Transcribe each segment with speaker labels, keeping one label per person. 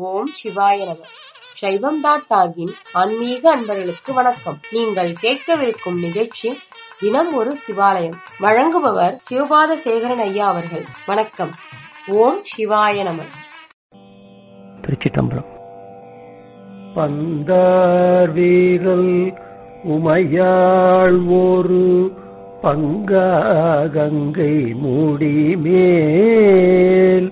Speaker 1: ஓம் சிவாய நம சைவம் டாட் டாகின் ஆன்மீக அன்பர்களுக்கு வணக்கம் நீங்கள் கேட்கவிருக்கும் நிகழ்ச்சி தினம் ஒரு சிவாலயம் வழங்குபவர் சிவபாத சேகரன் ஐயா அவர்கள் வணக்கம் ஓம் சிவாய நம
Speaker 2: திருச்சிட்டம்பலம்
Speaker 3: பந்தார் வீரல் உமையாள் ஒரு பங்கா கங்கை மூடி மேல்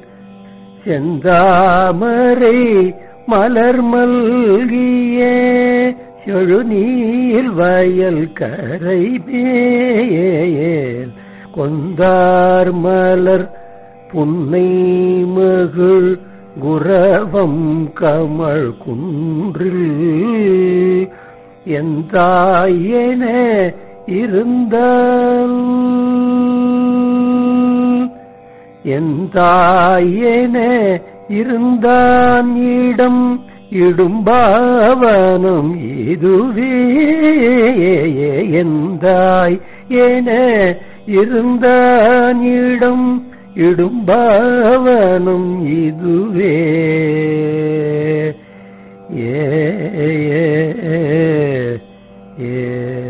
Speaker 3: செந்தாமரை மலர் மல்கிய செழுநீர் வயல் கரை மேல் கொந்தார் மலர் புன்னை மகிழ் குரவம் கமழ் குன்றில் எந்தாயென இருந்தால் எந்தாயென இருந்தான் இடம் இடும்பாவனம் இதுவே எந்தாய் என இருந்தான் இடம் இடும்பாவனம் இதுவே ஏ ஏ, ஏ.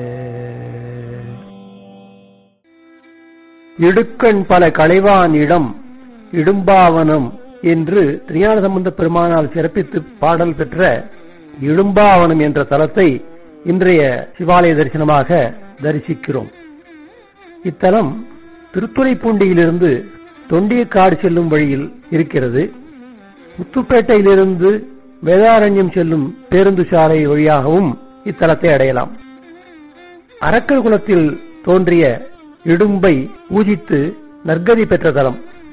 Speaker 3: இடுக்கண் பல களைவான் இடம் இடும்பாவனம் என்று திரியான சம்பந்த பெருமானால் சிறப்பித்து பாடல் பெற்ற இடும்பாவனம் என்ற தலத்தை இன்றைய சிவாலய தரிசனமாக தரிசிக்கிறோம் இத்தலம் திருத்துறைப்பூண்டியிலிருந்து தொண்டியக்காடு செல்லும் வழியில் இருக்கிறது முத்துப்பேட்டையிலிருந்து வேதாரண்யம் செல்லும் பேருந்து சாலை வழியாகவும் இத்தலத்தை அடையலாம் அரக்கர் குலத்தில் தோன்றிய இடும்பை பூஜித்து நற்கதி பெற்ற தலம்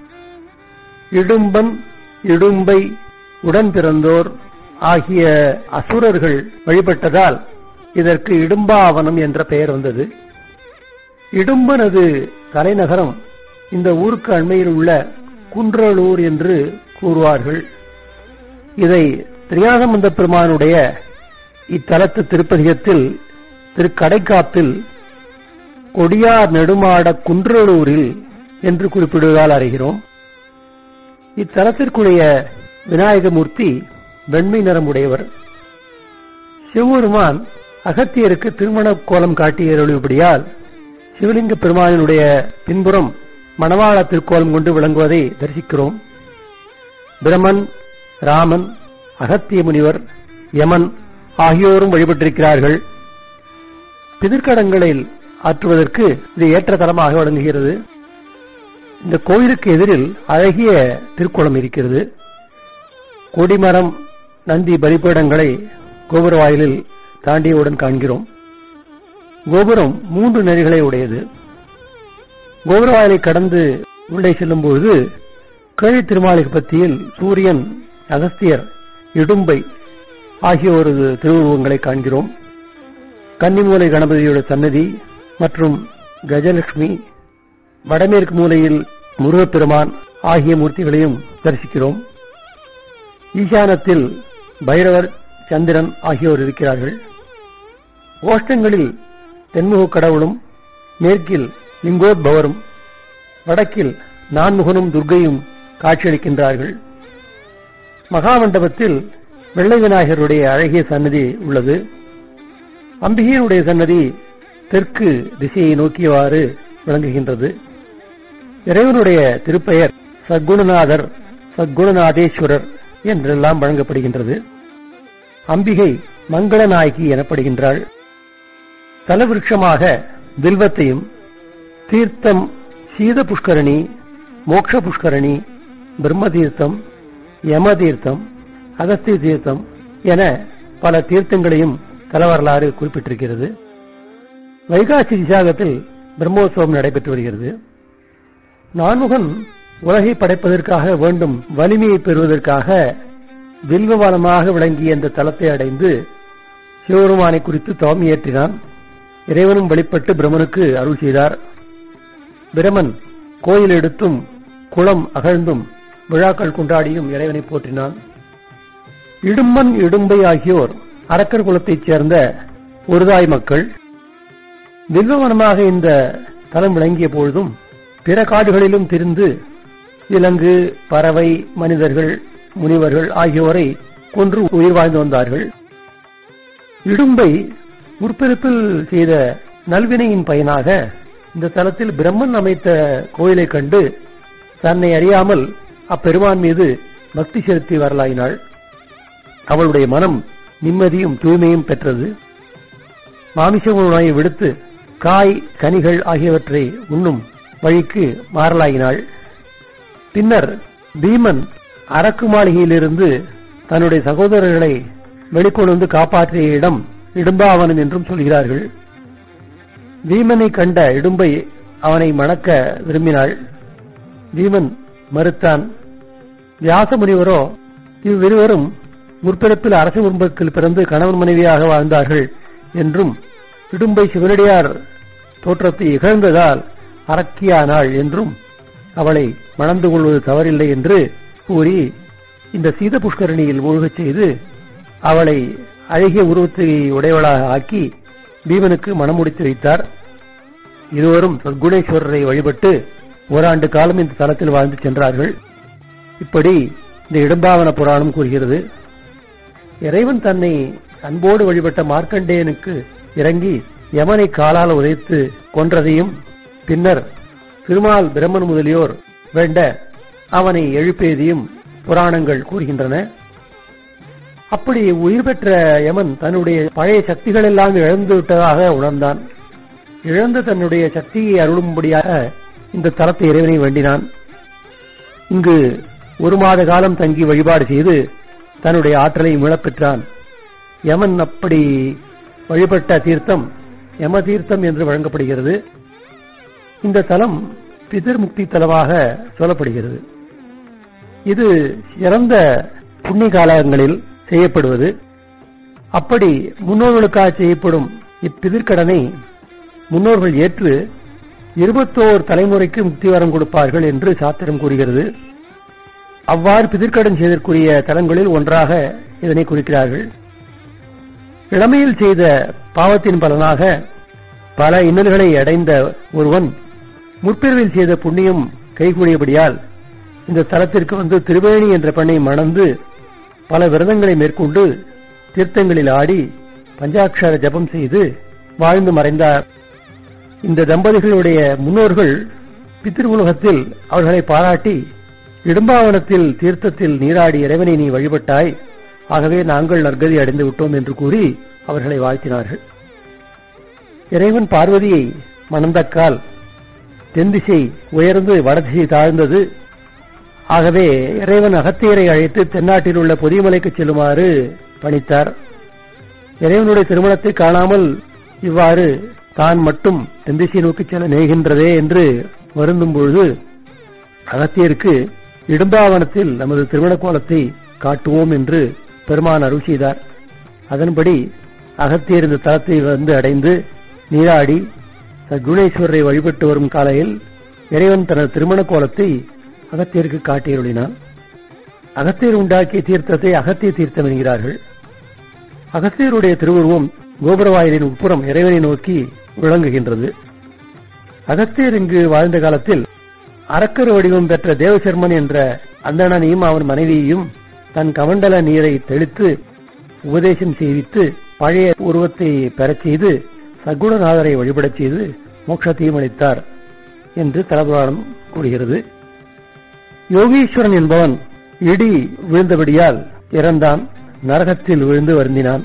Speaker 3: இடும்பன் இடும்பை உடன் பிறந்தோர் ஆகிய அசுரர்கள் வழிபட்டதால் இதற்கு இடும்பாவனம் என்ற பெயர் வந்தது இடும்பனது தலைநகரம் இந்த ஊருக்கு அண்மையில் உள்ள குன்றலூர் என்று கூறுவார்கள் இதை திரியாசம்பந்த பெருமானுடைய இத்தலத்து திருப்பதிகத்தில் திருக்கடைக்காப்பில் கொடியார் நெடுமாட குன்றலூரில் என்று குறிப்பிடுவதால் அறிகிறோம் இத்தலத்திற்குரிய விநாயகமூர்த்தி வெண்மை நிறமுடையவர் சிவபெருமான் அகத்தியருக்கு திருமண கோலம் காட்டியருளிபடியால் சிவலிங்க பெருமானினுடைய பின்புறம் மணவாள திருக்கோலம் கொண்டு விளங்குவதை தரிசிக்கிறோம் பிரமன் ராமன் அகத்திய முனிவர் யமன் ஆகியோரும் வழிபட்டிருக்கிறார்கள் பிதிர்க்கடங்களில் ஆற்றுவதற்கு இது ஏற்ற தலமாக விளங்குகிறது இந்த கோயிலுக்கு எதிரில் அழகிய திருக்குளம் இருக்கிறது கொடிமரம் நந்தி பலிபீடங்களை கோபுர வாயிலில் தாண்டியவுடன் காண்கிறோம் கோபுரம் மூன்று நெறிகளை உடையது கோபுர வாயிலை கடந்து உள்ளே செல்லும் பொழுது கழி திருமாலிக்கு பத்தியில் சூரியன் அகஸ்தியர் இடும்பை ஆகியோரது திருவுருவங்களை காண்கிறோம் கன்னிமூலை கணபதியோட சன்னதி மற்றும் கஜலட்சுமி வடமேற்கு மூலையில் முருகப்பெருமான் ஆகிய மூர்த்திகளையும் தரிசிக்கிறோம் ஈசானத்தில் பைரவர் சந்திரன் ஆகியோர் இருக்கிறார்கள் ஓஷ்டங்களில் தென்முக கடவுளும் மேற்கில் லிங்கோத்பவரும் வடக்கில் நான்முகனும் துர்க்கையும் காட்சியளிக்கின்றார்கள் மகாமண்டபத்தில் வெள்ளை விநாயகருடைய அழகிய சன்னதி உள்ளது அம்பிகையினுடைய சன்னதி தெற்கு திசையை நோக்கியவாறு விளங்குகின்றது இறைவனுடைய திருப்பெயர் சத்குணநாதர் சத்குணநாதேஸ்வரர் என்றெல்லாம் வழங்கப்படுகின்றது அம்பிகை மங்களநாயகி எனப்படுகின்றாள் தலவிருட்சமாக வில்வத்தையும் தீர்த்தம் சீத புஷ்கரணி மோக்ஷ புஷ்கரணி பிரம்ம தீர்த்தம் யம தீர்த்தம் அகஸ்திய தீர்த்தம் என பல தீர்த்தங்களையும் தலவரலாறு குறிப்பிட்டிருக்கிறது வைகாசி விசாகத்தில் பிரம்மோற்சவம் நடைபெற்று வருகிறது நான்முகன் உலகை படைப்பதற்காக வேண்டும் வலிமையை பெறுவதற்காக வில்வவனமாக விளங்கிய இந்த தலத்தை அடைந்து சிவபெருமானை குறித்து தவம் இயற்றினான் இறைவனும் வெளிப்பட்டு பிரமனுக்கு அருள் செய்தார் பிரமன் கோயில் எடுத்தும் குளம் அகழ்ந்தும் விழாக்கள் கொண்டாடியும் இறைவனை போற்றினான் இடும்பன் இடும்பை ஆகியோர் அரக்கர் குலத்தைச் சேர்ந்த ஒருதாய் மக்கள் வில்வவனமாக இந்த தலம் விளங்கிய பொழுதும் பிற காடுகளிலும் திரிந்து விலங்கு பறவை மனிதர்கள் முனிவர்கள் ஆகியோரை கொன்று உயிர் வாழ்ந்து வந்தார்கள் இடும்பை முற்பிறப்பில் செய்த நல்வினையின் பயனாக இந்த தலத்தில் பிரம்மன் அமைத்த கோயிலை கண்டு தன்னை அறியாமல் அப்பெருமான் மீது பக்தி செலுத்தி வரலாயினாள் அவளுடைய மனம் நிம்மதியும் தூய்மையும் பெற்றது மாமிச உணவை விடுத்து காய் கனிகள் ஆகியவற்றை உண்ணும் வழிக்கு மாறலாயினாள் பின்னர் பீமன் அரக்கு மாளிகையிலிருந்து தன்னுடைய சகோதரர்களை வெளிக்கொண்டு வந்து காப்பாற்றிய இடம் இடும்பாவனம் என்றும் சொல்கிறார்கள் பீமனை கண்ட இடும்பை அவனை மணக்க விரும்பினாள் பீமன் மறுத்தான் வியாச முனிவரோ இவ்விருவரும் முற்பிறப்பில் அரச குடும்பத்தில் பிறந்து கணவன் மனைவியாக வாழ்ந்தார்கள் என்றும் இடும்பை சிவனடியார் தோற்றத்தை இகழ்ந்ததால் அரக்கியானாள் என்றும் அவளை மணந்து கொள்வது தவறில்லை என்று கூறி இந்த சீத புஷ்கரணியில் மூழ்கச் செய்து அவளை அழகிய உருவத்தை உடையவளாக ஆக்கி பீமனுக்கு மணமுடித்து வைத்தார் இருவரும் சத்குணேஸ்வரரை வழிபட்டு ஓராண்டு காலம் இந்த தலத்தில் வாழ்ந்து சென்றார்கள் இப்படி இந்த இடம்பாவன புராணம் கூறுகிறது இறைவன் தன்னை அன்போடு வழிபட்ட மார்க்கண்டேயனுக்கு இறங்கி யமனை காலால் உதைத்து கொன்றதையும் பின்னர் திருமால் பிரம்மன் முதலியோர் வேண்ட அவனை எழுப்பியதையும் புராணங்கள் கூறுகின்றன அப்படி உயிர் பெற்ற யமன் தன்னுடைய பழைய சக்திகள் எல்லாம் இழந்து விட்டதாக உணர்ந்தான் இழந்த தன்னுடைய சக்தியை அருளும்படியாக இந்த தலத்தை இறைவனை வேண்டினான் இங்கு ஒரு மாத காலம் தங்கி வழிபாடு செய்து தன்னுடைய ஆற்றலை மீளப்பெற்றான் யமன் அப்படி வழிபட்ட தீர்த்தம் யம தீர்த்தம் என்று வழங்கப்படுகிறது இந்த தலம் பிதிர்முக்தி தலமாக சொல்லப்படுகிறது இது இறந்த புண்ணிய காலங்களில் செய்யப்படுவது அப்படி முன்னோர்களுக்காக செய்யப்படும் இப்பிதிர்க்கடனை முன்னோர்கள் ஏற்று இருபத்தோர் தலைமுறைக்கு முக்தி வரம் கொடுப்பார்கள் என்று சாத்திரம் கூறுகிறது அவ்வாறு பிதிர்க்கடன் செய்தற்குரிய தலங்களில் ஒன்றாக இதனை குறிக்கிறார்கள் இளமையில் செய்த பாவத்தின் பலனாக பல இன்னல்களை அடைந்த ஒருவன் முற்பிரிவில் செய்த புண்ணியம் கைகூடியபடியால் இந்த தலத்திற்கு வந்து திருவேணி என்ற பெண்ணை மணந்து பல விரதங்களை மேற்கொண்டு தீர்த்தங்களில் ஆடி பஞ்சாட்சர ஜபம் செய்து வாழ்ந்து மறைந்தார் இந்த தம்பதிகளுடைய முன்னோர்கள் பித்திருவுலகத்தில் அவர்களை பாராட்டி இடும்பாவனத்தில் தீர்த்தத்தில் நீராடி இறைவனை நீ வழிபட்டாய் ஆகவே நாங்கள் நற்கதி அடைந்து விட்டோம் என்று கூறி அவர்களை வாழ்த்தினார்கள் இறைவன் பார்வதியை மணந்தக்கால் தென்திசை உயர்ந்து வடதிசை தாழ்ந்தது ஆகவே இறைவன் அகத்தியரை அழைத்து தென்னாட்டில் உள்ள பொதியமலைக்கு செல்லுமாறு பணித்தார் இறைவனுடைய திருமணத்தை காணாமல் இவ்வாறு தான் மட்டும் தென்திசை நோக்கி செல்ல நேகின்றதே என்று வருந்தும் பொழுது அகத்தியருக்கு இடும்பாவனத்தில் நமது திருமண கோலத்தை காட்டுவோம் என்று பெருமான் அருள் செய்தார் அதன்படி அகத்தியர் இந்த தலத்தை வந்து அடைந்து நீராடி குணேஸ்வரரை வழிபட்டு வரும் காலையில் இறைவன் தனது திருமண கோலத்தை அகத்தியருக்கு காட்டியருளினான் அகத்தியர் உண்டாக்கிய தீர்த்தத்தை அகத்திய தீர்த்தம் என்கிறார்கள் அகத்தியருடைய திருவுருவம் கோபுரவாயிலின் உட்புறம் இறைவனை நோக்கி விளங்குகின்றது அகத்தியர் இங்கு வாழ்ந்த காலத்தில் அரக்கர் வடிவம் பெற்ற தேவசர்மன் என்ற அந்தணனையும் அவன் மனைவியையும் தன் கமண்டல நீரை தெளித்து உபதேசம் செய்வித்து பழைய உருவத்தை பெறச் செய்து சகுணநாதரை வழிபடச் செய்து மோட்சத்தையும் அளித்தார் என்று தலபுராணம் கூறுகிறது யோகீஸ்வரன் என்பவன் இடி விழுந்தபடியால் இறந்தான் நரகத்தில் விழுந்து வருந்தினான்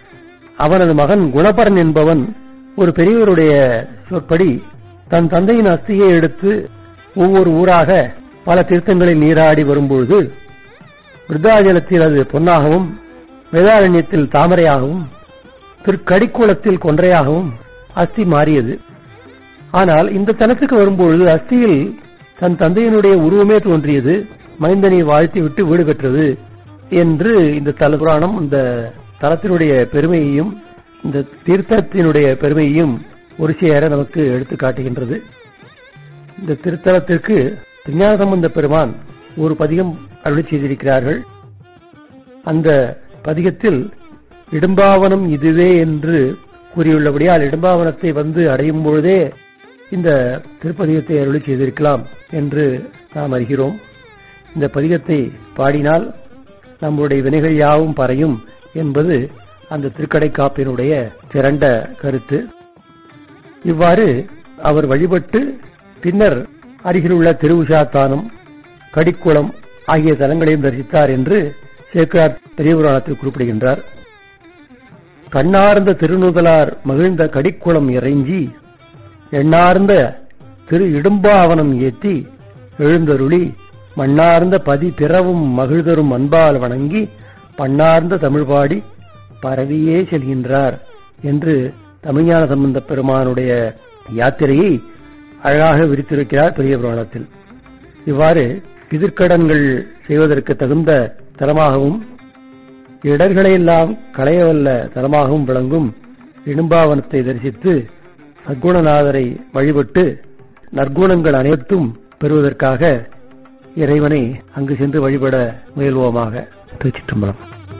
Speaker 3: அவனது மகன் குணபரன் என்பவன் ஒரு பெரியவருடைய சொற்படி தன் தந்தையின் அஸ்தியை எடுத்து ஒவ்வொரு ஊராக பல தீர்த்தங்களில் நீராடி வரும்பொழுது விருத்தாஜலத்தில் அது பொன்னாகவும் வேதாரண்யத்தில் தாமரையாகவும் திருக்கடிக்குளத்தில் கொன்றையாகவும் அஸ்தி மாறியது ஆனால் இந்த தலத்துக்கு வரும்பொழுது அஸ்தியில் தன் தந்தையினுடைய உருவமே தோன்றியது மைந்தனை வாழ்த்தி விட்டு வீடு பெற்றது என்று இந்த தல புராணம் இந்த தலத்தினுடைய பெருமையையும் இந்த தீர்த்தத்தினுடைய பெருமையையும் ஒரு சேர நமக்கு எடுத்து காட்டுகின்றது இந்த திருத்தலத்திற்கு திருஞான சம்பந்த பெருமான் ஒரு பதிகம் அருளி செய்திருக்கிறார்கள் அந்த பதிகத்தில் இடும்பாவனம் இதுவே என்று கூறியுள்ளபடியால் இடும்பாவனத்தை வந்து அடையும் பொழுதே இந்த திருப்பதிகத்தை அருளி செய்திருக்கலாம் என்று நாம் அறிகிறோம் இந்த பதிகத்தை பாடினால் நம்முடைய வினைகள் யாவும் பறையும் என்பது அந்த திருக்கடைக்காப்பினுடைய திரண்ட கருத்து இவ்வாறு அவர் வழிபட்டு பின்னர் அருகிலுள்ள திருவுஷாத்தானம் கடிக்குளம் ஆகிய தலங்களையும் தரிசித்தார் என்று சேக்கிரார் பெரிய புராணத்தில் குறிப்பிடுகின்றார் கண்ணார்ந்த திருநுதலார் மகிழ்ந்த கடிக்குளம் இறைஞ்சி எண்ணார்ந்த திரு இடும்பாவனம் ஏத்தி எழுந்தருளி மண்ணார்ந்த பதி பிறவும் மகிழ்தரும் அன்பால் வணங்கி பண்ணார்ந்த தமிழ் பாடி பரவியே செல்கின்றார் என்று தமிழ்ஞான சம்பந்த பெருமானுடைய யாத்திரையை அழகாக விரித்திருக்கிறார் பெரிய புராணத்தில் இவ்வாறு பிதிர்க்கடன்கள் செய்வதற்கு தகுந்த தலமாகவும் இடர்களை எல்லாம் களையவல்ல தலமாகவும் விளங்கும் இடும்பாவனத்தை தரிசித்து சத்குணநாதரை வழிபட்டு நற்குணங்கள் அனைத்தும் பெறுவதற்காக இறைவனை அங்கு சென்று வழிபட முயல்வோமாக திருச்சிற்றம்பலம்